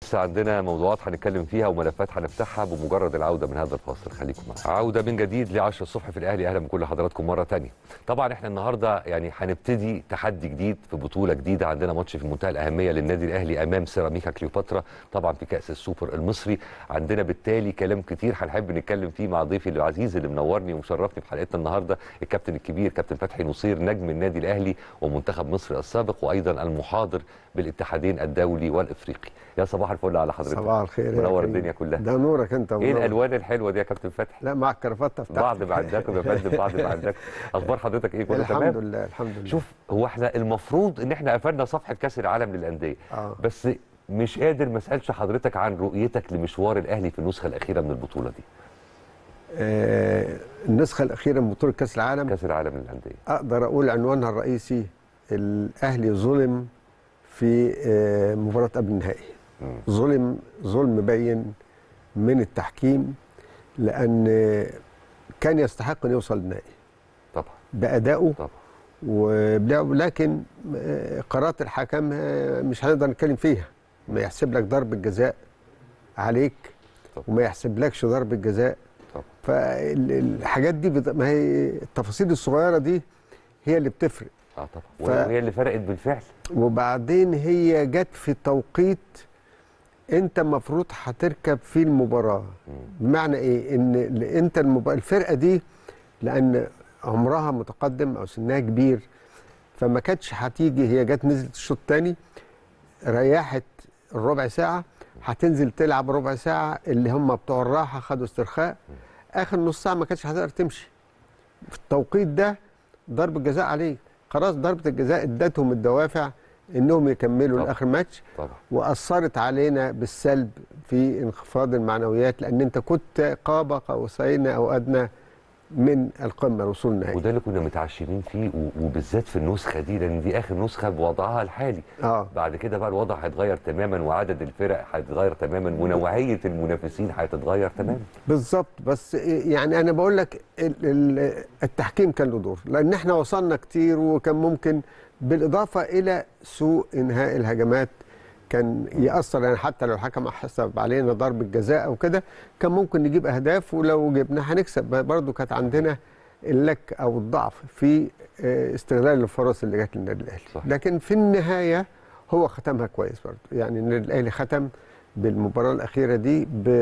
لسه عندنا موضوعات هنتكلم فيها وملفات هنفتحها بمجرد العوده من هذا الفاصل خليكم معنا عوده من جديد ل 10 الصبح في الاهلي اهلا بكل حضراتكم مره ثانيه طبعا احنا النهارده يعني هنبتدي تحدي جديد في بطوله جديده عندنا ماتش في منتهى الاهميه للنادي الاهلي امام سيراميكا كليوباترا طبعا في كاس السوبر المصري عندنا بالتالي كلام كتير هنحب نتكلم فيه مع ضيفي العزيز اللي منورني ومشرفني في حلقتنا النهارده الكابتن الكبير كابتن فتحي نصير نجم النادي الاهلي ومنتخب مصر السابق وايضا المحاضر بالاتحادين الدولي والافريقي يا صباح الفل على حضرتك صباح الخير يا منور كريم. الدنيا كلها ده نورك انت ايه منور. الالوان الحلوه دي يا كابتن فتحي لا مع الكرافته بتاعتك بعض ما عندكم يا فندم بعض ما عندكم اخبار حضرتك ايه كله الحمد تمام لله الحمد لله شوف هو احنا المفروض ان احنا قفلنا صفحه كاس العالم للانديه آه. بس مش قادر ما اسالش حضرتك عن رؤيتك لمشوار الاهلي في النسخه الاخيره من البطوله دي آه النسخه الاخيره من بطوله كاس العالم كاس العالم للانديه اقدر اقول عنوانها الرئيسي الاهلي ظلم في آه مباراه قبل النهائي مم. ظلم ظلم بين من التحكيم لان كان يستحق ان يوصل للنهائي طبعا بادائه طبعا وبلعبه لكن آه، قرارات الحكم آه، مش هنقدر نتكلم فيها ما يحسب لك ضربة جزاء عليك طبعا. وما يحسبلكش ضربة جزاء طبعا فالحاجات دي بت... ما هي التفاصيل الصغيرة دي هي اللي بتفرق اه طبعا ف- وهي اللي فرقت بالفعل وبعدين هي جت في توقيت انت المفروض هتركب فيه المباراة بمعنى ايه ان ل- انت المب... الفرقة دي لان عمرها متقدم او سنها كبير فما كانتش هتيجي هي جت نزلت الشوط الثاني ريحت الربع ساعة هتنزل تلعب ربع ساعة اللي هم بتوع الراحة خدوا استرخاء اخر نص ساعة ما كانتش هتقدر تمشي في التوقيت ده ضربة جزاء عليك خلاص ضربة الجزاء ادتهم الدوافع انهم يكملوا طبعا. لاخر ماتش طبعا واثرت علينا بالسلب في انخفاض المعنويات لان انت كنت قاب قوسين او ادنى من القمه الوصول النهائي وده اللي كنا متعشمين فيه و- وبالذات في النسخه دي لان دي اخر نسخه بوضعها الحالي اه بعد كده بقى الوضع هيتغير تماما وعدد الفرق هيتغير تماما ونوعيه المنافسين هتتغير تماما بالظبط بس يعني انا بقول لك ال- ال- التحكيم كان له دور لان احنا وصلنا كتير وكان ممكن بالاضافه الى سوء انهاء الهجمات كان ياثر يعني حتى لو الحكم حسب علينا ضربه جزاء او كده كان ممكن نجيب اهداف ولو جبنا هنكسب برضو كانت عندنا اللك او الضعف في آه، استغلال الفرص اللي جت للنادي الاهلي صح. لكن في النهايه هو ختمها كويس برضو يعني النادي الاهلي ختم بالمباراه الاخيره دي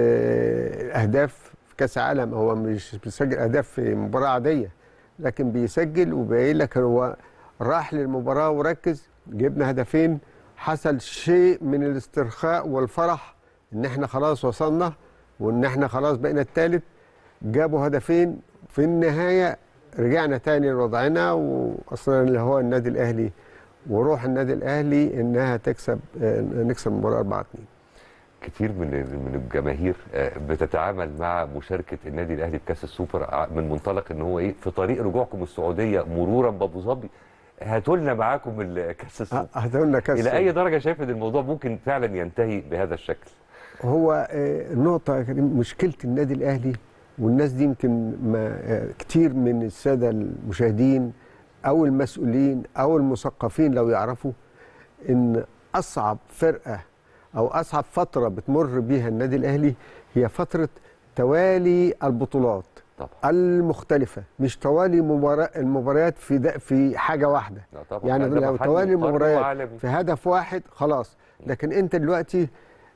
باهداف في كاس عالم هو مش بيسجل اهداف في مباراه عاديه لكن بيسجل وبيقول لك هو راح للمباراه وركز جبنا هدفين حصل شيء من الاسترخاء والفرح ان احنا خلاص وصلنا وان احنا خلاص بقينا الثالث جابوا هدفين في النهايه رجعنا تاني لوضعنا واصلا اللي هو النادي الاهلي وروح النادي الاهلي انها تكسب آه، نكسب المباراه 4 2 كتير من من الجماهير آه، بتتعامل مع مشاركه النادي الاهلي بكاس السوبر ع- من منطلق ان هو ايه في طريق رجوعكم السعوديه مرورا بابو ظبي هاتوا لنا معاكم ال- كاس السوبر هتقولنا كاس الى اي درجه شايف ان الموضوع ممكن فعلا ينتهي بهذا الشكل هو آه، النقطة يا كريم مشكلة النادي الأهلي والناس دي يمكن ما آه، كتير من السادة المشاهدين أو المسؤولين أو المثقفين لو يعرفوا إن أصعب فرقة أو أصعب فترة بتمر بيها النادي الأهلي هي فترة توالي البطولات طبعا المختلفة مش توالي مباراة المباريات في ده في حاجة واحدة لا طبعا يعني ده لو محلي توالي وقاري المباريات وعالمي. في هدف واحد خلاص لكن انت دلوقتي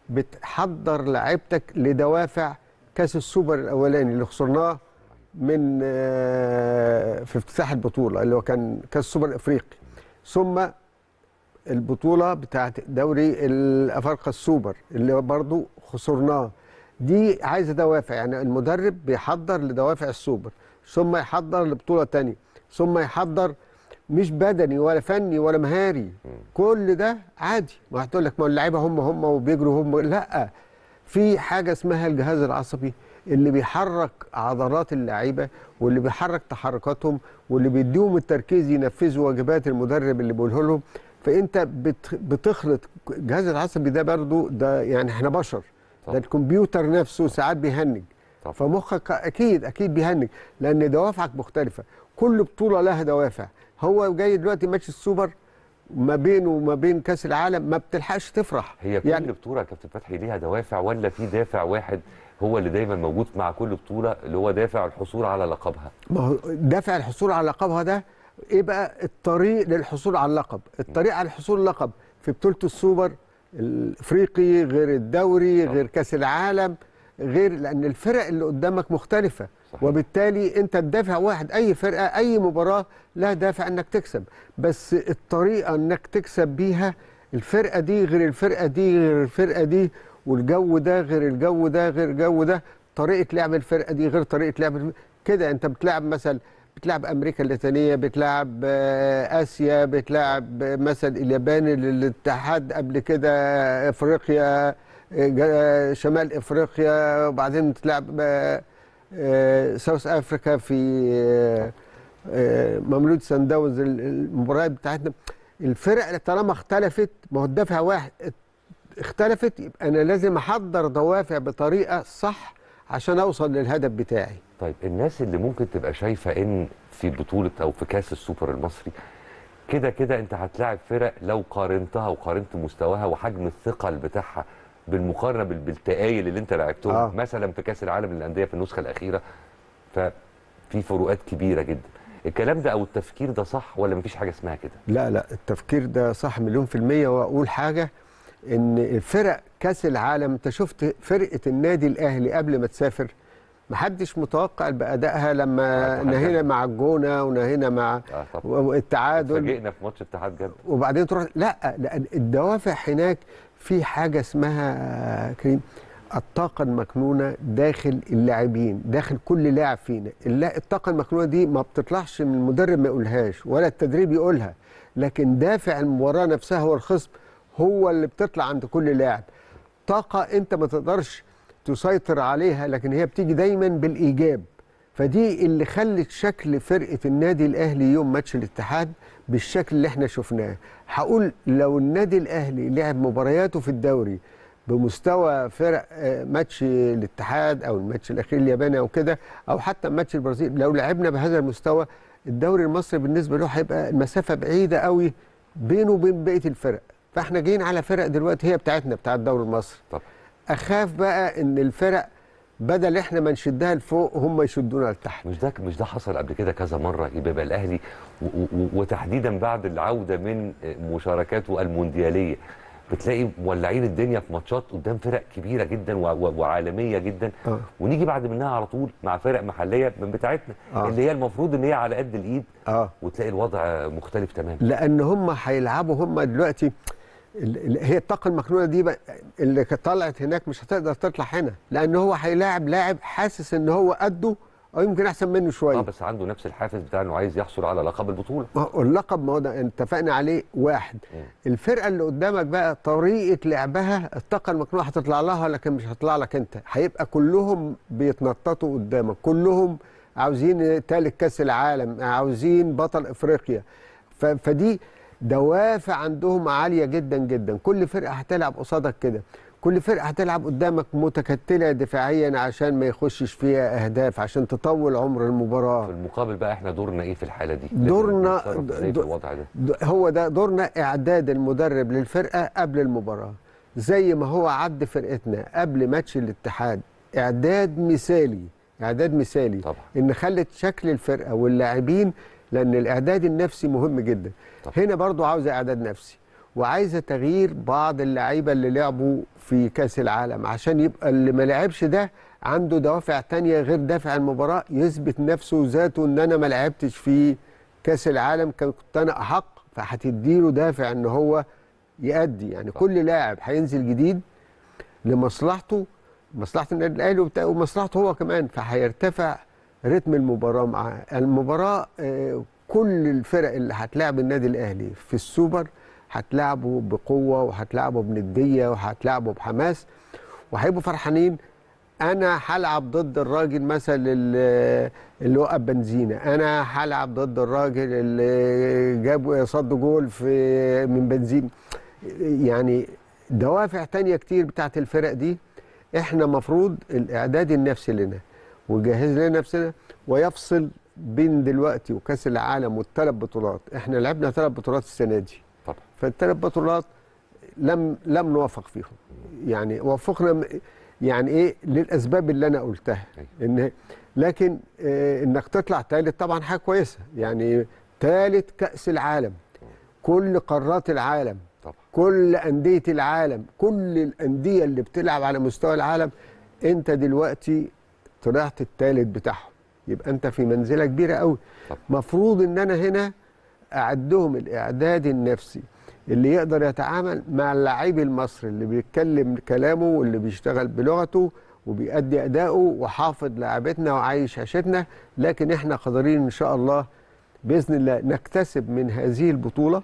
بتحضر لعيبتك لدوافع كاس السوبر الاولاني اللي خسرناه من آه، في افتتاح البطوله اللي هو كان كاس السوبر الافريقي ثم البطوله بتاعت دوري الافارقه السوبر اللي برضو خسرناه دي عايزه دوافع يعني المدرب بيحضر لدوافع السوبر ثم يحضر لبطوله تانية ثم يحضر مش بدني ولا فني ولا مهاري كل ده عادي ما هتقول لك ما اللعيبه هم هم وبيجروا هم لا في حاجه اسمها الجهاز العصبي اللي بيحرك عضلات اللعيبه واللي بيحرك تحركاتهم واللي بيديهم التركيز ينفذوا واجبات المدرب اللي بيقوله لهم فانت بت- بتخلط الجهاز العصبي ده برضو ده يعني احنا بشر ده طبعا. الكمبيوتر نفسه ساعات بيهنج طبعا. فمخك اكيد اكيد بيهنج لان دوافعك مختلفه كل بطوله لها دوافع هو جاي دلوقتي ماتش السوبر ما بينه وما بين كاس العالم ما بتلحقش تفرح هي كل يعني بطوله يا كابتن فتحي ليها دوافع ولا في دافع واحد هو اللي دايما موجود مع كل بطوله اللي هو دافع الحصول على لقبها ما هو دافع الحصول على لقبها ده ايه بقى الطريق للحصول على اللقب الطريق على الحصول على اللقب في بطوله السوبر الافريقي غير الدوري طبعا. غير كاس العالم غير لان الفرق اللي قدامك مختلفه صحيح. وبالتالي انت الدافع واحد اي فرقه اي مباراه لها دافع انك تكسب بس الطريقه انك تكسب بيها الفرقه دي غير الفرقه دي غير الفرقه دي والجو ده غير الجو ده غير الجو ده طريقه لعب الفرقه دي غير طريقه لعب الف- كده انت بتلعب مثلا بتلعب امريكا اللاتينيه بتلعب آه، اسيا بتلعب آه، مثلا اليابان الاتحاد قبل كده آه، افريقيا آه، جا- شمال افريقيا وبعدين بتلعب آه، آه، ساوث افريكا في آه، آه، مملود سان داونز ال- المباريات بتاعتنا الفرق اللي طالما اختلفت ما هو الدافع واحد اختلفت يبقى انا لازم احضر دوافع بطريقه صح عشان اوصل للهدف بتاعي طيب الناس اللي ممكن تبقى شايفه ان في بطوله او في كاس السوبر المصري كده كده انت هتلاعب فرق لو قارنتها وقارنت مستواها وحجم الثقل بتاعها بالمقارنه بال- بالتقايل اللي انت لعبتهم آه. آه. مثلا في كاس العالم للانديه في النسخه الاخيره ففي فروقات كبيره جدا الكلام ده او التفكير ده صح ولا مفيش حاجه اسمها كده لا لا التفكير ده صح مليون في المية وأقول حاجة إن الفرق كأس العالم أنت شفت فرقة النادي الأهلي قبل ما تسافر محدش متوقع بأدائها لما آه، نهينا مع الجونة ونهينا مع اه طب والتعادل فاجئنا في ماتش اتحاد جده وبعدين تروح لا لأن الدوافع هناك في حاجة اسمها كريم الطاقة المكنونة داخل اللاعبين داخل كل لاعب فينا اللا- الطاقة المكنونة دي ما بتطلعش من المدرب ما يقولهاش ولا التدريب يقولها لكن دافع المباراة نفسها هو الخصم هو اللي بتطلع عند كل لاعب طاقة انت ما تقدرش تسيطر عليها لكن هي بتيجي دايما بالإيجاب فدي اللي خلت شكل فرقة النادي الأهلي يوم ماتش الاتحاد بالشكل اللي احنا شفناه هقول لو النادي الأهلي لعب مبارياته في الدوري بمستوى فرق آه، ماتش الاتحاد او الماتش الاخير الياباني او كده او حتى ماتش البرازيل لو لعبنا بهذا المستوى الدوري المصري بالنسبه له هيبقى المسافه بعيده قوي بينه وبين بقيه الفرق فاحنا جايين على فرق دلوقتي هي بتاعتنا بتاع الدوري المصري طب اخاف بقى ان الفرق بدل احنا ما نشدها لفوق هم يشدونا لتحت مش ده مش ده حصل قبل كده كذا مره يبقى يبقى الاهلي و- و- وتحديدا بعد العوده من مشاركاته الموندياليه بتلاقي مولعين الدنيا في ماتشات قدام فرق كبيره جدا و- و- وعالميه جدا آه. ونيجي بعد منها على طول مع فرق محليه من بتاعتنا آه. اللي هي المفروض ان هي على قد الايد اه وتلاقي الوضع مختلف تماما لان هم هيلعبوا هم دلوقتي ال- ال- هي الطاقه المكنونه دي بقى اللي كانت طلعت هناك مش هتقدر تطلع هنا لان هو هيلاعب لاعب حاسس ان هو قده او يمكن احسن منه اه شويه بس عنده نفس الحافز بتاع انه عايز يحصل على لقب البطوله ما هو اللقب ما هو ده اتفقنا عليه واحد مم. الفرقه اللي قدامك بقى طريقه لعبها الطاقه المكنونه هتطلع لها لكن مش هتطلع لك انت هيبقى كلهم بيتنططوا قدامك كلهم عاوزين تالت كاس العالم عاوزين بطل افريقيا ف- فدي دوافع عندهم عاليه جدا جدا كل فرقه هتلعب قصادك كده كل فرقه هتلعب قدامك متكتله دفاعيا عشان ما يخشش فيها اهداف عشان تطول عمر المباراه في المقابل بقى احنا دورنا ايه في الحاله دي دورنا- لازم نتصرف ازاي د- في الوضع ده د- هو ده دورنا اعداد المدرب للفرقه قبل المباراه زي ما هو عد فرقتنا قبل ماتش الاتحاد اعداد مثالي اعداد مثالي طبعا. ان خلت شكل الفرقه واللاعبين لان الاعداد النفسي مهم جدا طبعا. هنا برضو عاوزه اعداد نفسي وعايزه تغيير بعض اللعيبه اللي لعبوا في كاس العالم عشان يبقى اللي ما لعبش ده عنده دوافع تانية غير دافع المباراه يثبت نفسه وذاته ان انا ما لعبتش في كاس العالم كان- كنت انا احق فهتديله دافع ان هو يأدي يعني كل لاعب هينزل جديد لمصلحته مصلحه النادي الاهلي وبتا- ومصلحته هو كمان فهيرتفع رتم المباراه معاه المباراه آه، كل الفرق اللي هتلاعب النادي الاهلي في السوبر هتلاعبه بقوه وهتلاعبه بنديه وهتلاعبه بحماس وهيبقوا فرحانين انا هلعب ضد الراجل مثلا اللي اللي وقف بنزينه انا هلعب ضد الراجل اللي جاب صد جول في من بنزين يعني دوافع تانية كتير بتاعت الفرق دي احنا مفروض الاعداد النفسي لنا وجهز لنا نفسنا ويفصل بين دلوقتي وكاس العالم والثلاث بطولات احنا لعبنا ثلاث بطولات السنه دي طبعا فالثلاث بطولات لم لم نوفق فيهم يعني وفقنا م- يعني ايه للاسباب اللي انا قلتها ان لكن آه انك تطلع ثالث طبعا حاجه كويسه يعني ثالث كاس العالم كل قارات العالم طبعا كل أندية العالم كل الأندية اللي بتلعب على مستوى العالم أنت دلوقتي طلعت الثالث بتاعهم يبقى أنت في منزلة كبيرة قوي طبعا. مفروض إن أنا هنا أعدهم الإعداد النفسي اللي يقدر يتعامل مع اللعيب المصري اللي بيتكلم كلامه واللي بيشتغل بلغته وبيأدي أداؤه وحافظ لعبتنا وعايش عيشتنا لكن احنا قادرين إن شاء الله بإذن الله نكتسب من هذه البطولة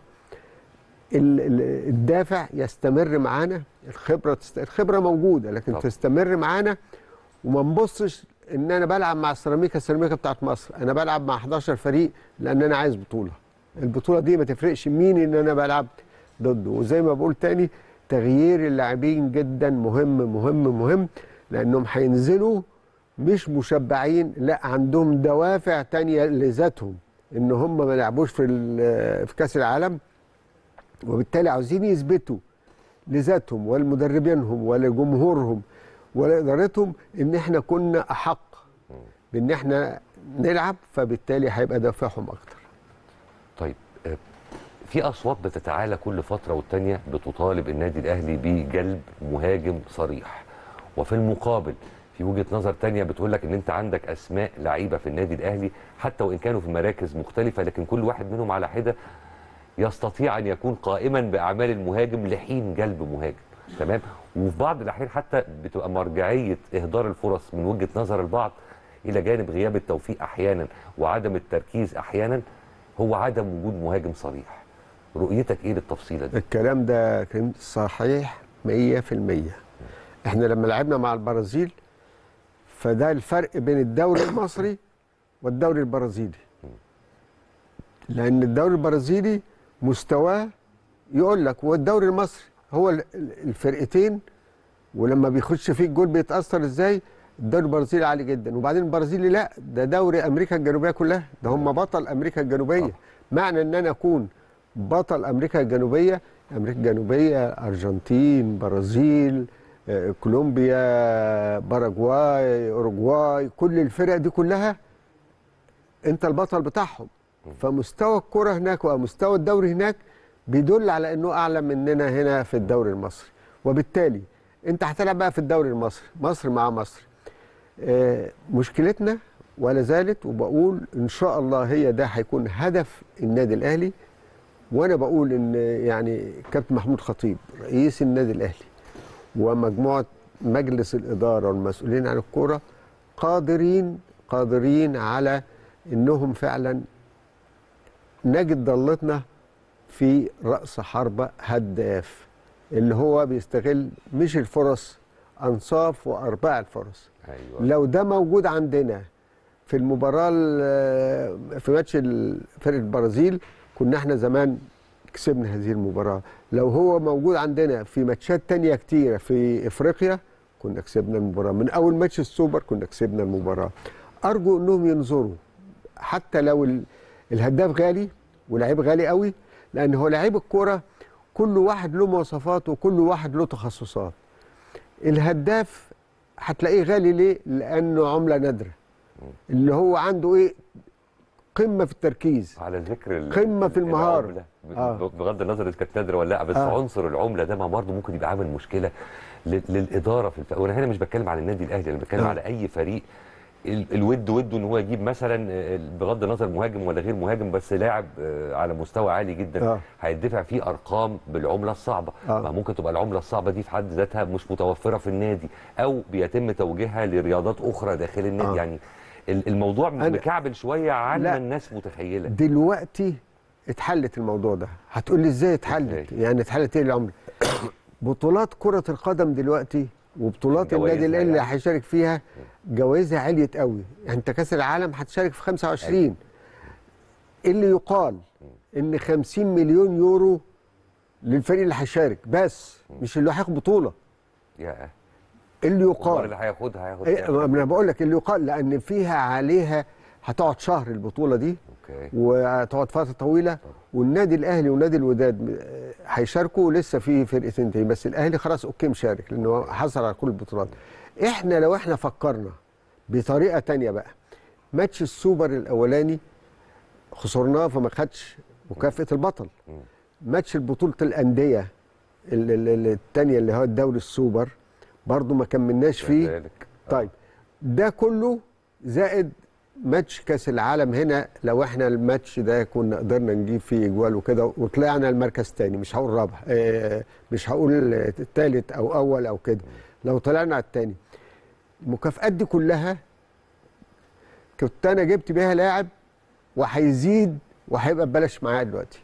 ال- ال- الدافع يستمر معانا الخبره تست... الخبره موجوده لكن طبعا. طبعا. تستمر معانا وما نبصش ان انا بلعب مع السيراميكا السيراميكا بتاعت مصر انا بلعب مع 11 فريق لان انا عايز بطوله البطوله دي ما تفرقش مين ان انا بلعب ضده وزي ما بقول تاني تغيير اللاعبين جدا مهم مهم مهم لانهم هينزلوا مش مشبعين لا عندهم دوافع تانية لذاتهم ان هم ما لعبوش في ال- في كاس العالم وبالتالي عاوزين يثبتوا لذاتهم ولمدربينهم ولجمهورهم ولادارتهم ان احنا كنا احق بان احنا نلعب فبالتالي هيبقى دافعهم اكتر طيب آه، في اصوات بتتعالى كل فتره والتانيه بتطالب النادي الاهلي بجلب مهاجم صريح وفي المقابل في وجهه نظر تانية بتقول لك ان انت عندك اسماء لعيبه في النادي الاهلي حتى وان كانوا في مراكز مختلفه لكن كل واحد منهم على حده يستطيع ان يكون قائما باعمال المهاجم لحين جلب مهاجم تمام وفي بعض الاحيان حتى بتبقى مرجعيه اهدار الفرص من وجهه نظر البعض الى جانب غياب التوفيق احيانا وعدم التركيز احيانا هو عدم وجود مهاجم صريح رؤيتك ايه للتفصيله دي الكلام ده كان صحيح 100% احنا لما لعبنا مع البرازيل فده الفرق بين الدوري المصري والدوري البرازيلي لان الدوري البرازيلي مستواه يقول لك والدوري المصري هو ال- ال- الفرقتين ولما بيخش فيه الجول بيتاثر ازاي الدوري البرازيلي عالي جدا وبعدين البرازيلي لا ده دوري امريكا الجنوبيه كلها ده هم بطل امريكا الجنوبيه طبعا. معنى ان انا اكون بطل امريكا الجنوبيه امريكا الجنوبيه ارجنتين برازيل آه، كولومبيا باراجواي اوروجواي كل الفرق دي كلها انت البطل بتاعهم فمستوى الكره هناك ومستوى الدوري هناك بيدل على انه اعلى مننا هنا في الدوري المصري وبالتالي انت هتلعب بقى في الدوري المصري مصر مع مصر آه، مشكلتنا ولا زالت وبقول ان شاء الله هي ده هيكون هدف النادي الاهلي وانا بقول ان يعني كابتن محمود خطيب رئيس النادي الاهلي ومجموعه مجلس الاداره والمسؤولين عن الكوره قادرين قادرين على انهم فعلا نجد ضلتنا في راس حربه هداف اللي هو بيستغل مش الفرص انصاف وارباع الفرص ايوه لو ده موجود عندنا في المباراه ال- في ماتش ال- فرقه البرازيل كنا احنا زمان كسبنا هذه المباراه لو هو موجود عندنا في ماتشات تانية كتيرة في افريقيا كنا كسبنا المباراه من اول ماتش السوبر كنا كسبنا المباراه ارجو انهم ينظروا حتى لو ال- الهداف غالي ولاعيب غالي قوي لان هو لعيب الكوره كل واحد له مواصفات وكل واحد له تخصصات الهداف هتلاقيه غالي ليه لانه عمله نادره اللي هو عنده ايه قمه في التركيز على ذكر ال- قمة في المهارة. العملة، ب- آه. بغض النظر اذا كانت نادره ولا لا بس آه. عنصر العمله ده ما برضه ممكن يبقى عامل مشكله لل- للاداره في الف... وانا هنا مش بتكلم على النادي الاهلي انا بتكلم آه. على اي فريق ال- الود وده ان هو يجيب مثلا آه، بغض النظر مهاجم ولا غير مهاجم بس لاعب آه، على مستوى عالي جدا آه. هيدفع فيه ارقام بالعمله الصعبه آه. ما ممكن تبقى العمله الصعبه دي في حد ذاتها مش متوفره في النادي او بيتم توجيهها لرياضات اخرى داخل النادي آه. يعني ال- الموضوع أنا- مكعبل شويه عن لا. ما الناس متخيله دلوقتي اتحلت الموضوع ده هتقول لي ازاي اتحلت إزاي؟ يعني اتحلت ايه العمله بطولات كره القدم دلوقتي وبطولات جوائزها النادي الاهلي اللي يعني. هيشارك فيها جوائزها عليت قوي يعني انت كاس العالم هتشارك في 25 اللي يقال ان 50 مليون يورو للفريق اللي هيشارك بس مش اللي هياخد بطوله يا اللي القرار يقال اللي هياخدها هياخد إيه كام؟ ما انا بقول لك اللي يقال لان فيها عليها هتقعد شهر البطوله دي اوكي وهتقعد فتره طويله والنادي الاهلي ونادي الوداد آه، هيشاركوا لسه في فرقتين تاني بس الاهلي خلاص اوكي مشارك لانه حصل على كل البطولات احنا لو احنا فكرنا بطريقه تانية بقى ماتش السوبر الاولاني خسرناه فما خدش مكافاه البطل ماتش البطوله الانديه ال- ال- ال- التانية اللي هو الدوري السوبر برضو ما كملناش فيه كذلك. طيب ده كله زائد ماتش كاس العالم هنا لو احنا الماتش ده كنا قدرنا نجيب فيه اجوال وكده وطلعنا المركز تاني مش هقول رابع اه مش هقول تالت او اول او كده لو طلعنا على التاني المكافآت دي كلها كنت انا جبت بيها لاعب وهيزيد وهيبقى ببلاش معايا دلوقتي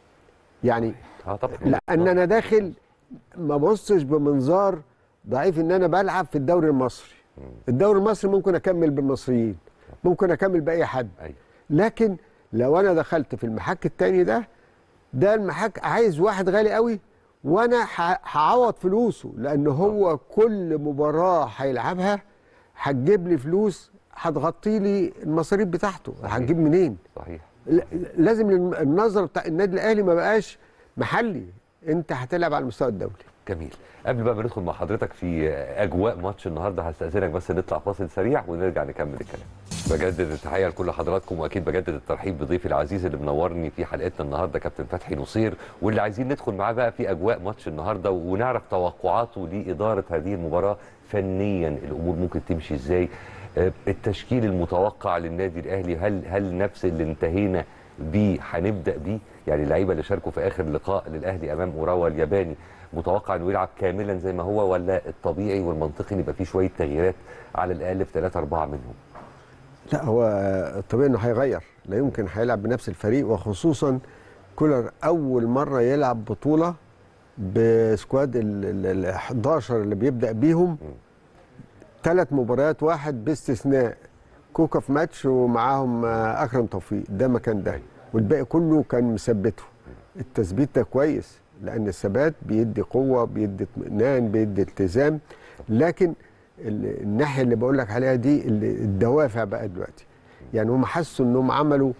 يعني اه طبعا لان انا داخل ما بصش بمنظار ضعيف ان انا بلعب في الدوري المصري الدوري المصري ممكن اكمل بالمصريين ممكن اكمل باي حد ايوه لكن لو انا دخلت في المحك التاني ده ده المحك عايز واحد غالي قوي وانا ه- هعوض فلوسه لان هو كل مباراه هيلعبها هتجيب لي فلوس هتغطي لي المصاريف بتاعته هتجيب منين صحيح ل- لازم الم- النظر بتاع النادي الاهلي ما بقاش محلي انت هتلعب على المستوى الدولي جميل قبل بقى ما ندخل مع حضرتك في اجواء ماتش النهارده هستاذنك بس نطلع فاصل سريع ونرجع نكمل الكلام بجدد التحيه لكل حضراتكم واكيد بجدد الترحيب بضيفي العزيز اللي منورني في حلقتنا النهارده كابتن فتحي نصير واللي عايزين ندخل معاه بقى في اجواء ماتش النهارده ونعرف توقعاته لاداره هذه المباراه فنيا الامور ممكن تمشي ازاي آه، التشكيل المتوقع للنادي الاهلي هل هل نفس اللي انتهينا بيه هنبدا بيه يعني اللعيبه اللي شاركوا في اخر لقاء للاهلي امام اوراوا الياباني متوقع انه يلعب كاملا زي ما هو ولا الطبيعي والمنطقي ان يبقى فيه شويه تغييرات على الاقل في ثلاثه اربعه منهم لا هو الطبيعي انه هيغير لا يمكن هيلعب بنفس الفريق وخصوصا كولر اول مره يلعب بطوله بسكواد ال ال- ال 11 اللي بيبدا بيهم ثلاث مباريات واحد باستثناء كوكا في ماتش ومعاهم آه، اكرم توفيق ده مكان ده والباقي كله كان مثبته التثبيت ده كويس لان الثبات بيدي قوه بيدي اطمئنان بيدي التزام لكن ال- الناحيه اللي بقول لك عليها دي اللي الدوافع بقى دلوقتي يعني هم حسوا انهم عملوا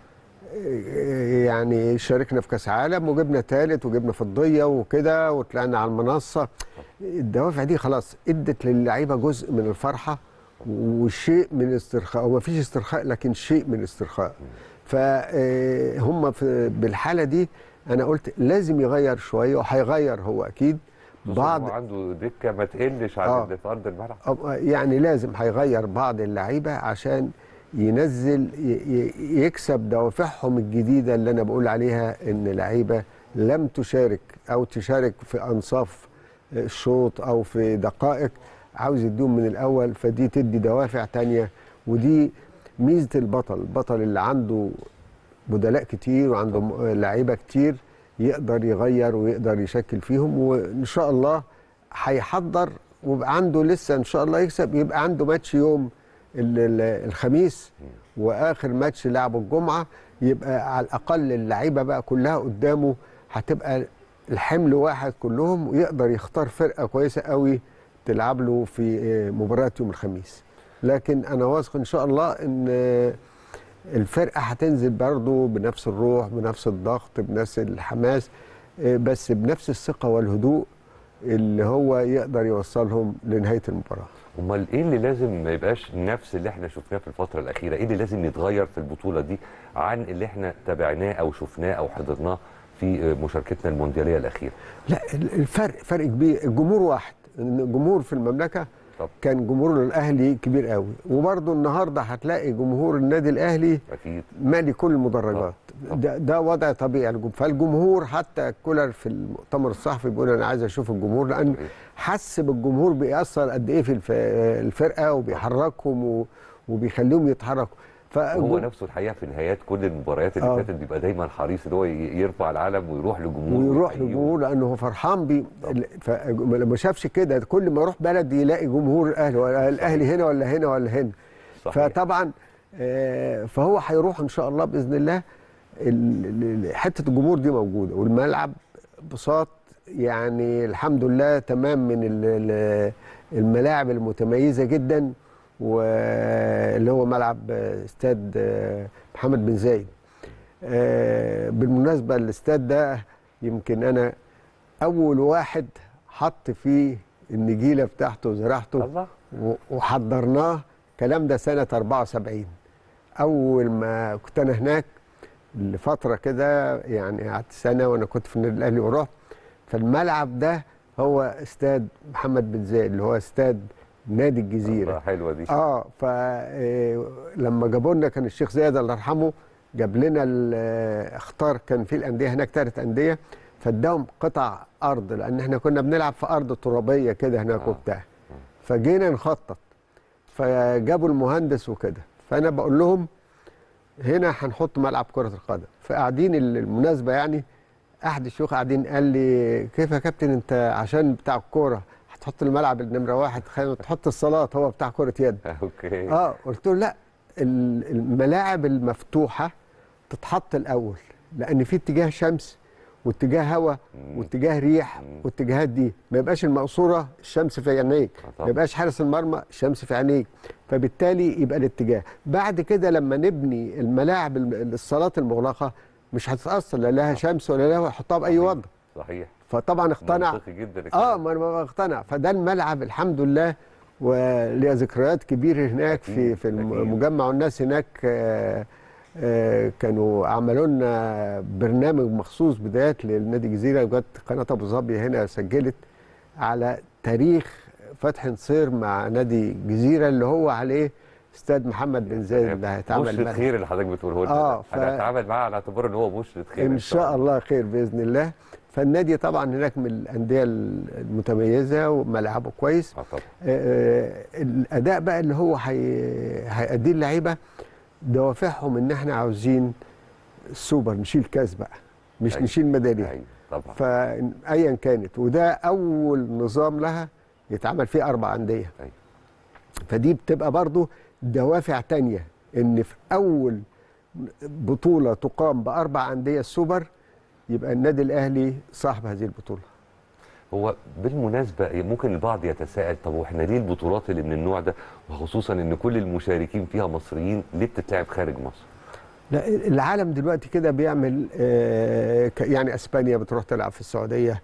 آه، يعني شاركنا في كاس عالم وجبنا ثالث وجبنا فضيه وكده وطلعنا على المنصه الدوافع دي خلاص ادت للعيبه جزء من الفرحه وشيء من الاسترخاء هو مفيش استرخاء لكن شيء من الاسترخاء فهم بالحاله دي انا قلت لازم يغير شويه وهيغير هو اكيد بعض بعض عنده دكه ما تقلش عن آه. اللي في ارض الملعب أو- يعني لازم هيغير بعض اللعيبه عشان ينزل ي- ي- يكسب دوافعهم الجديده اللي انا بقول عليها ان لعيبه لم تشارك او تشارك في انصاف الشوط او في دقائق عاوز يديهم من الاول فدي تدي دوافع تانية ودي ميزه البطل البطل اللي عنده بدلاء كتير وعنده م- لعيبه كتير يقدر يغير ويقدر يشكل فيهم وان شاء الله هيحضر ويبقى عنده لسه ان شاء الله يكسب يبقى عنده ماتش يوم ال- ال- الخميس واخر ماتش لعبه الجمعه يبقى على الاقل اللعيبه بقى كلها قدامه هتبقى الحمل واحد كلهم ويقدر يختار فرقه كويسه قوي تلعب له في آه، مباراه يوم الخميس لكن انا واثق ان شاء الله ان آه، الفرقه هتنزل برضه بنفس الروح بنفس الضغط بنفس الحماس آه، بس بنفس الثقه والهدوء اللي هو يقدر يوصلهم لنهايه المباراه امال ايه اللي لازم ما يبقاش نفس اللي احنا شفناه في الفتره الاخيره ايه اللي لازم يتغير في البطوله دي عن اللي احنا تابعناه او شفناه او حضرناه في مشاركتنا الموندياليه الاخيره لا الفرق فرق كبير الجمهور واحد الجمهور في المملكه طب. كان جمهور الاهلي كبير قوي وبرضه النهارده هتلاقي جمهور النادي الاهلي اكيد مالي كل المدرجات طب. ده, ده وضع طبيعي الجمهور فالجمهور حتى كولر في المؤتمر الصحفي بيقول انا عايز اشوف الجمهور لان صحيح. حس بالجمهور بيأثر قد ايه في الف- الفرقه وبيحركهم و- وبيخليهم يتحركوا وهو فالجم- نفسه الحقيقه في نهايات كل المباريات اللي آه. فاتت بيبقى دايما حريص ان هو ي- يرفع العلم ويروح لجمهور ويروح ويحييه. للجمهور لانه هو فرحان بيه فلما شافش كده كل ما يروح بلد يلاقي جمهور الاهلي ولا الاهلي هنا ولا هنا ولا هنا صحيح. فطبعا آه، فهو هيروح ان شاء الله باذن الله ال- ال- حته الجمهور دي موجوده والملعب بساط يعني الحمد لله تمام من ال- ال- الملاعب المتميزه جدا واللي هو ملعب استاد آه، محمد بن زايد آه، بالمناسبه الاستاد ده يمكن انا اول واحد حط فيه النجيله بتاعته وزراعته الله و- وحضرناه الكلام ده سنه 74 اول ما كنت انا هناك لفتره كده يعني قعدت سنه وانا كنت في النادي الاهلي ورحت فالملعب ده هو استاد محمد بن زايد اللي هو استاد نادي الجزيره الله حلوه دي اه فلما جابوا لنا كان الشيخ زايد الله يرحمه جاب لنا ال- اختار كان في الانديه هناك ثلاث انديه فاداهم قطع ارض لان احنا كنا بنلعب في ارض ترابيه كده هناك آه. وبتاع فجينا نخطط فجابوا المهندس وكده فانا بقول لهم هنا هنحط ملعب كره القدم فقاعدين ال- المناسبه يعني احد الشيوخ قاعدين قال لي كيف يا كابتن انت عشان بتاع الكوره هتحط الملعب النمره واحد خلي- تحط الصلاه هو بتاع كره يد اوكي اه قلت له لا ال- الملاعب المفتوحه تتحط الاول لان في اتجاه شمس واتجاه هواء مم. واتجاه ريح مم. واتجاهات دي ما يبقاش المقصوره الشمس في عينيك آه ما طبعا. يبقاش حارس المرمى الشمس في عينيك فبالتالي يبقى الاتجاه بعد كده لما نبني الملاعب الم- الصالات المغلقه مش هتتاثر لا لها شمس ولا لها يحطها باي صحيح. وضع صحيح فطبعا اقتنع منطقي جدا اه الكلام. ما انا مقتنع فده الملعب الحمد لله وليا ذكريات كبيره هناك في أكيد، في أكيد. المجمع والناس هناك آه، آه، كانوا عملوا لنا برنامج مخصوص بدايه للنادي الجزيره جت قناه ابو ظبي هنا سجلت على تاريخ فتح نصير مع نادي الجزيره اللي هو عليه استاد محمد بن زايد اللي هيتعمل بشرة ملعب. خير اللي حضرتك بتقوله لنا آه، ده. ف- انا هتعامل معاه على اعتبار ان هو بشرة خير ان شاء الله خير باذن الله فالنادي طبعا هناك من الانديه المتميزه وملعبه كويس اه طبعا آه، الاداء بقى اللي هو هي- هيأديه اللعيبه دوافعهم ان احنا عاوزين السوبر نشيل كاس بقى مش أيوة. نشيل ميداليه ايوه طبعا فايا كانت وده اول نظام لها يتعمل فيه اربع انديه أيوة. فدي بتبقى برضو دوافع تانية ان في اول بطوله تقام باربع انديه السوبر يبقى النادي الاهلي صاحب هذه البطوله هو بالمناسبة ممكن البعض يتساءل طب واحنا ليه البطولات اللي من النوع ده وخصوصا ان كل المشاركين فيها مصريين ليه بتتلعب خارج مصر؟ لا العالم دلوقتي كده بيعمل آه، ك- يعني اسبانيا بتروح تلعب في السعوديه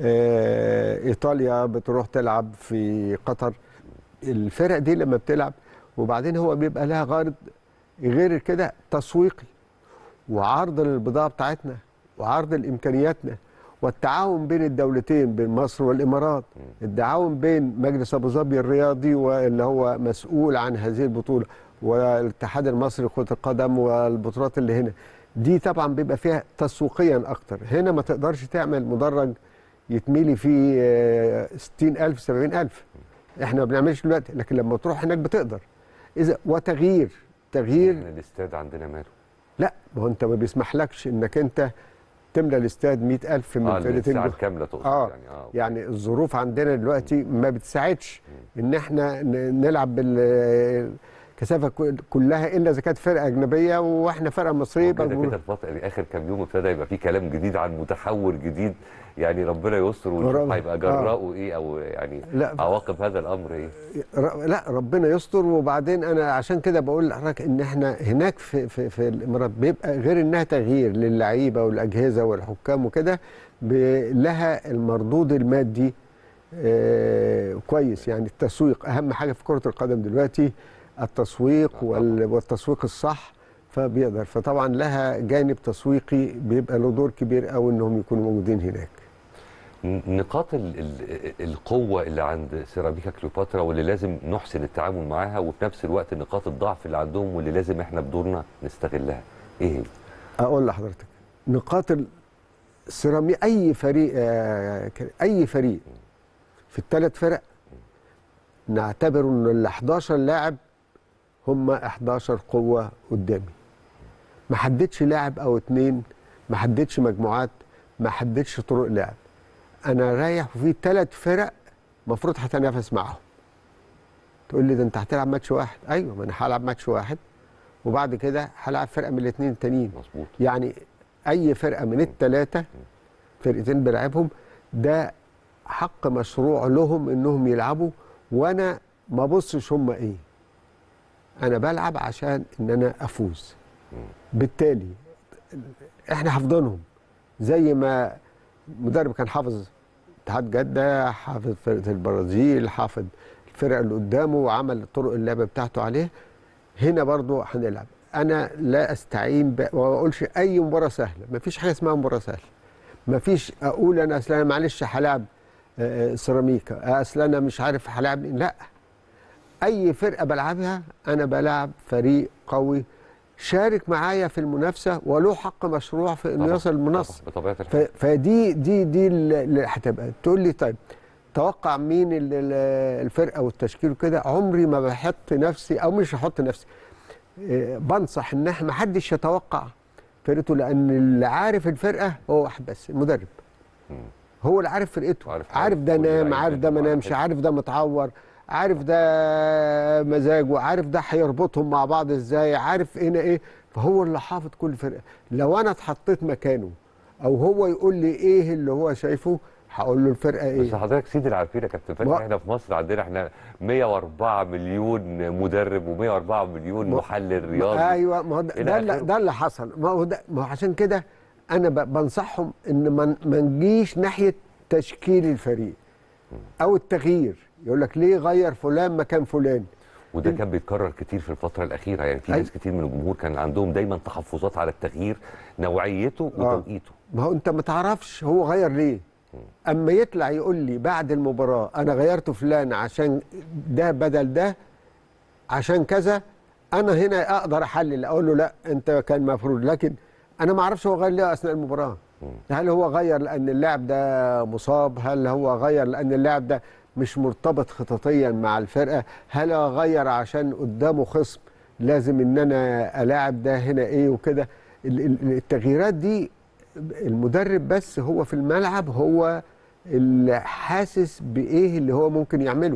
آه، ايطاليا بتروح تلعب في قطر الفرق دي لما بتلعب وبعدين هو بيبقى لها غرض غير كده تسويقي وعرض للبضاعه بتاعتنا وعرض لامكانياتنا والتعاون بين الدولتين بين مصر والامارات التعاون بين مجلس ابو ظبي الرياضي واللي هو مسؤول عن هذه البطوله والاتحاد المصري لكره القدم والبطولات اللي هنا دي طبعا بيبقى فيها تسويقيا اكتر هنا ما تقدرش تعمل مدرج يتميلي فيه آه، 60000 70000 احنا ما بنعملش دلوقتي لكن لما تروح هناك بتقدر اذا وتغيير تغيير احنا الاستاد عندنا ماله؟ لا ما هو انت ما بيسمحلكش انك انت تملى الاستاد 100000 من اه الفرقتين الساعة دول الكاملة تقصد آه. يعني اه يعني الظروف عندنا دلوقتي ما بتساعدش ان احنا ن- نلعب بالكثافه كل- كلها الا اذا كانت فرقه اجنبيه واحنا فرقه مصريه يبقى كده الجمهور- كده الفترة دي اخر كام يوم ابتدى يبقى في كلام جديد عن متحور جديد يعني ربنا يستر ونشوف رب- هيبقى جراؤه ايه او يعني لا عواقب هذا الامر ايه؟ ر- لا ربنا يستر وبعدين انا عشان كده بقول لحضرتك ان احنا هناك في في في الامارات بيبقى غير انها تغيير للعيبه والاجهزه والحكام وكده ب- لها المردود المادي آه كويس يعني التسويق اهم حاجه في كره القدم دلوقتي التسويق آه وال- والتسويق الصح فبيقدر فطبعا لها جانب تسويقي بيبقى له دور كبير قوي انهم يكونوا موجودين هناك ن- نقاط ال ال القوة اللي عند سيراميكا كليوباترا واللي لازم نحسن التعامل معاها وفي نفس الوقت نقاط الضعف اللي عندهم واللي لازم احنا بدورنا نستغلها ايه هي؟ اقول لحضرتك نقاط السيرامي اي فريق آه، ك- اي فريق في الثلاث فرق نعتبر ان ال 11 لاعب هم 11 قوه قدامي ما حددش لاعب او اتنين ما حددش مجموعات ما حددش طرق لعب انا رايح وفي ثلاث فرق المفروض هتنافس معاهم تقول لي ده انت هتلعب ماتش واحد ايوه ما انا هلعب ماتش واحد وبعد كده هلعب فرقه من الاثنين التانيين مظبوط يعني اي فرقه من الثلاثه فرقتين بلعبهم ده حق مشروع لهم انهم يلعبوا وانا ما بصش هم ايه انا بلعب عشان ان انا افوز بالتالي احنا حافظينهم زي ما المدرب كان حافظ اتحاد جده حافظ فرقه البرازيل حافظ الفرقه اللي قدامه وعمل طرق اللعب بتاعته عليه هنا برضو هنلعب انا لا استعين ب... وما اقولش اي مباراه سهله ما فيش حاجه اسمها مباراه سهله ما فيش اقول انا اصل انا معلش هلاعب آه، سيراميكا اصل انا مش عارف هلاعب مين. لا اي فرقه بلعبها انا بلعب فريق قوي شارك معايا في المنافسه وله حق مشروع في انه طبعاً، يصل المنصه طبعاً، بطبيعه ف- الحال فدي دي دي اللي هتبقى تقول لي طيب توقع مين ال- ال- الفرقه والتشكيل وكده عمري ما بحط نفسي او مش هحط نفسي إيه، بنصح ان احنا ما حدش يتوقع فرقته لان اللي عارف الفرقه هو واحد بس المدرب هو اللي عارف فرقته عارف عارف ده كل نام لعيب عارف ده ما وعارف نامش كده. عارف ده متعور عارف ده مزاجه عارف ده هيربطهم مع بعض ازاي عارف هنا ايه فهو اللي حافظ كل فرقه لو انا اتحطيت مكانه او هو يقول لي ايه اللي هو شايفه هقول له الفرقه بس ايه حضرتك سيد العارفين يا كابتن فتحي ما- احنا في مصر عندنا احنا 104 مليون مدرب و104 مليون ما- محلل رياضي ايوه ما هو ده, إلى ده, اللي, آخره. ده اللي حصل ما هو ده ما هو عشان كده انا ب- بنصحهم ان ما ما نجيش ناحيه تشكيل الفريق او التغيير يقول لك ليه غير فلان مكان فلان وده كان بيتكرر كتير في الفترة الأخيرة يعني في أي. ناس كتير من الجمهور كان عندهم دايما تحفظات على التغيير نوعيته آه. وتوقيته ما هو انت ما تعرفش هو غير ليه اما يطلع يقول لي بعد المباراه انا غيرت فلان عشان ده بدل ده عشان كذا انا هنا اقدر احلل اقول له لا انت كان المفروض لكن انا ما اعرفش هو غير ليه اثناء المباراه هل هو غير لان اللاعب ده مصاب هل هو غير لان اللاعب ده مش مرتبط خططيا مع الفرقه هل هو غير عشان قدامه خصم لازم ان انا الاعب ده هنا ايه وكده ال- ال- التغييرات دي المدرب بس هو في الملعب هو اللي حاسس بايه اللي هو ممكن يعمله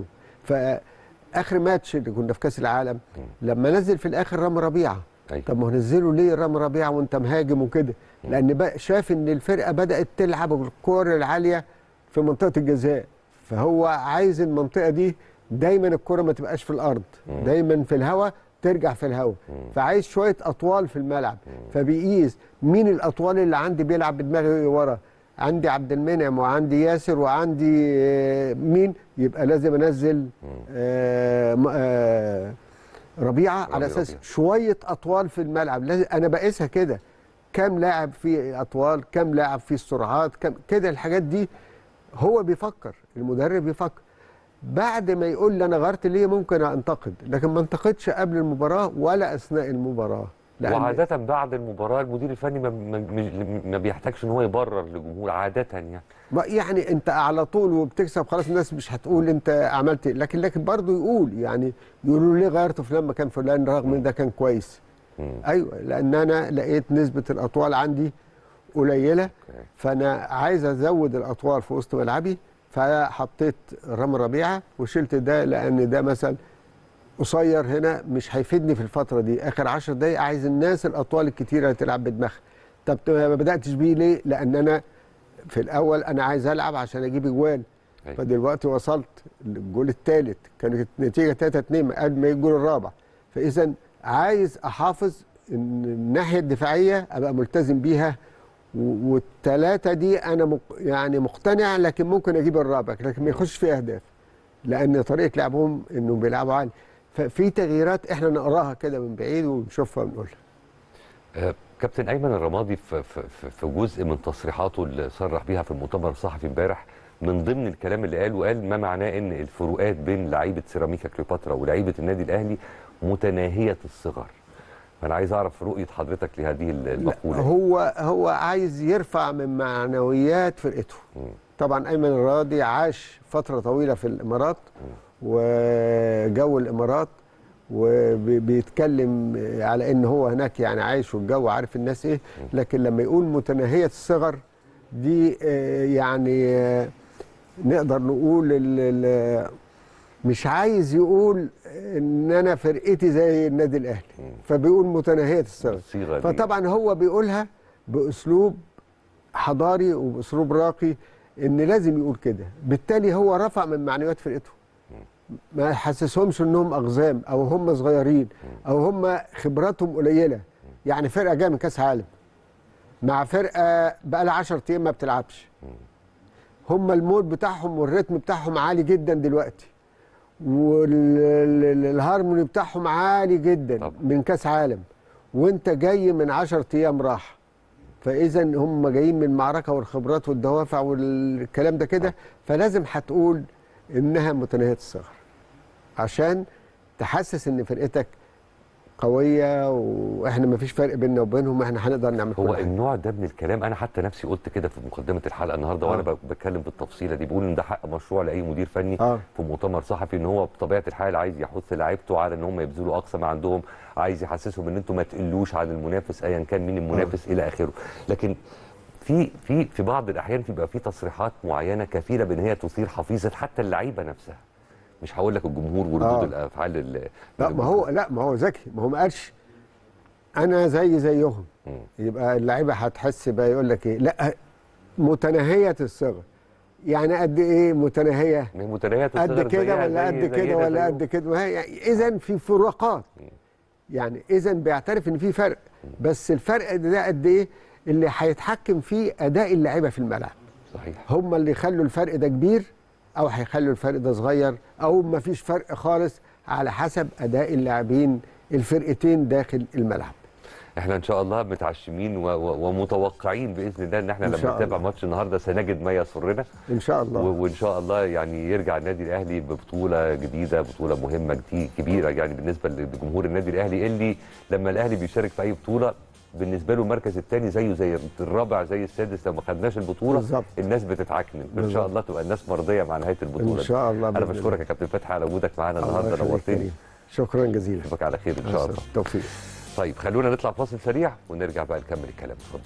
فاخر ماتش اللي كنا في كاس العالم لما نزل في الاخر رامي ربيعه أيوة. طب ما هو نزله ليه رامي ربيعه وانت مهاجم وكده لان بقى شاف ان الفرقه بدات تلعب الكور العاليه في منطقه الجزاء فهو عايز المنطقه دي دايما الكره ما تبقاش في الارض دايما في الهواء ترجع في الهواء فعايز شويه اطوال في الملعب فبيقيس مين الاطوال اللي عندي بيلعب بدماغي ورا عندي عبد المنعم وعندي ياسر وعندي آه، مين يبقى لازم انزل آه م- آه ربيعه على رامي اساس ربيعة. شويه اطوال في الملعب لازم انا بقيسها كده كم لاعب فيه اطوال كم لاعب فيه السرعات كم كده الحاجات دي هو بيفكر المدرب بيفكر بعد ما يقول لي انا غيرت ليه ممكن انتقد لكن ما انتقدش قبل المباراه ولا اثناء المباراه لأن- وعادة بعد المباراة المدير الفني ما, ما, ما- ما بيحتاجش ان هو يبرر للجمهور عادة يعني ما يعني انت على طول وبتكسب خلاص الناس مش هتقول انت عملت إيه. لكن لكن برضه يقول يعني يقولوا ليه غيرت فلان مكان فلان رغم ان ده كان كويس مم. ايوه لان انا لقيت نسبه الاطوال عندي قليله أوكي. فانا عايز ازود الاطوال في وسط ملعبي فحطيت رامي ربيعه وشلت ده لان ده مثلا قصير هنا مش هيفيدني في الفتره دي اخر 10 دقايق عايز الناس الاطوال الكتيره اللي تلعب بدماغها طب ما بداتش بيه ليه لان انا في الاول انا عايز العب عشان اجيب اجوال أيوة. فدلوقتي وصلت للجول الثالث كانت النتيجه 3 2 قبل ما يجي الجول الرابع فاذا عايز احافظ ان الناحيه الدفاعيه ابقى ملتزم بيها و- والثلاثه دي انا مق يعني مقتنع لكن ممكن اجيب الرابع لكن ما يخش في اهداف لان طريقه لعبهم انهم بيلعبوا عالي ففي تغييرات احنا نقراها كده من بعيد ونشوفها ونقولها آه، كابتن ايمن الرمادي في, في, في- في جزء من تصريحاته اللي صرح بيها في المؤتمر الصحفي امبارح من ضمن الكلام اللي قاله قال ما معناه ان الفروقات بين لعيبه سيراميكا كليوباترا ولعيبه النادي الاهلي متناهيه الصغر فانا عايز اعرف رؤيه حضرتك لهذه ال- لا المقوله هو هو عايز يرفع من معنويات فرقته طبعا ايمن الراضي عاش فتره طويله في الامارات وجو الامارات وبيتكلم على ان هو هناك يعني عايش والجو عارف الناس ايه لكن لما يقول متناهيه الصغر دي آه، يعني آه، نقدر نقول ال- ال- مش عايز يقول ان انا فرقتي زي النادي الاهلي فبيقول متناهيه الصغر الصيغه دي فطبعا هو بيقولها باسلوب حضاري وباسلوب راقي ان لازم يقول كده بالتالي هو رفع من معنويات فرقته ما يحسسهمش انهم اقزام او هم صغيرين او هم خبراتهم قليله يعني فرقه جايه من كاس عالم مع فرقه بقى لها 10 ايام ما بتلعبش هم المود بتاعهم والريتم بتاعهم عالي جدا دلوقتي والهارموني بتاعهم عالي جدا طبعا. من كاس عالم وانت جاي من 10 ايام راحه فاذا هم جايين من معركه والخبرات والدوافع والكلام ده كده فلازم هتقول انها متناهيه الصغر عشان تحسس ان فرقتك قويه واحنا ما فيش فرق بيننا وبينهم احنا هنقدر نعمل هو كل حاجه النوع ده من الكلام انا حتى نفسي قلت كده في مقدمه الحلقه النهارده آه. وانا ب- بتكلم بالتفصيله دي بقول ان ده حق مشروع لاي مدير فني اه في مؤتمر صحفي ان هو بطبيعه الحال عايز يحث لعيبته على ان هم يبذلوا اقصى ما عندهم عايز يحسسهم ان انتم ما تقلوش عن المنافس ايا كان مين المنافس الى اخره لكن في في في بعض الاحيان بيبقى في تصريحات معينه كفيله بان هي تثير حفيظه حتى اللعيبه نفسها مش هقول لك الجمهور وردود آه. الافعال ال- لا ما هو لا ما هو ذكي ما هو ما قالش انا زي زيهم مم. يبقى اللعيبه هتحس بقى يقول لك ايه لا متناهيه الصغر يعني قد ايه متناهيه ما هي متناهيه الصغر قد كده زيها ولا زي- قد كده زينا ولا زيهم. قد كده ما هي يعني اذا في فروقات يعني اذا بيعترف ان في فرق بس الفرق ده قد ايه اللي هيتحكم فيه اداء اللعيبه في الملعب صحيح هم اللي يخلوا الفرق ده كبير او هيخلوا الفرق ده صغير او ما فيش فرق خالص على حسب اداء اللاعبين الفرقتين داخل الملعب احنا ان شاء الله متعشمين و- و- ومتوقعين باذن الله ان احنا إن لما شاء نتابع الله. ماتش النهارده سنجد ما يسرنا ان شاء و- الله وان شاء الله يعني يرجع النادي الاهلي ببطوله جديده بطوله مهمه جديد كبيره يعني بالنسبه لجمهور النادي الاهلي اللي لما الاهلي بيشارك في اي بطوله بالنسبه له المركز الثاني زيه زي الرابع زي السادس لو ما خدناش البطوله بالظبط. الناس بتتعكنن ان شاء بالظبط. الله تبقى الناس مرضيه مع نهايه البطوله ان دي. شاء الله انا بإذن بشكرك الله. يا كابتن فتحي على وجودك معانا الله النهارده يخليك نورتني كريم. شكرا جزيلا اشوفك على خير ان شاء الله توفيق طيب خلونا نطلع فاصل سريع ونرجع بقى نكمل الكلام اتفضل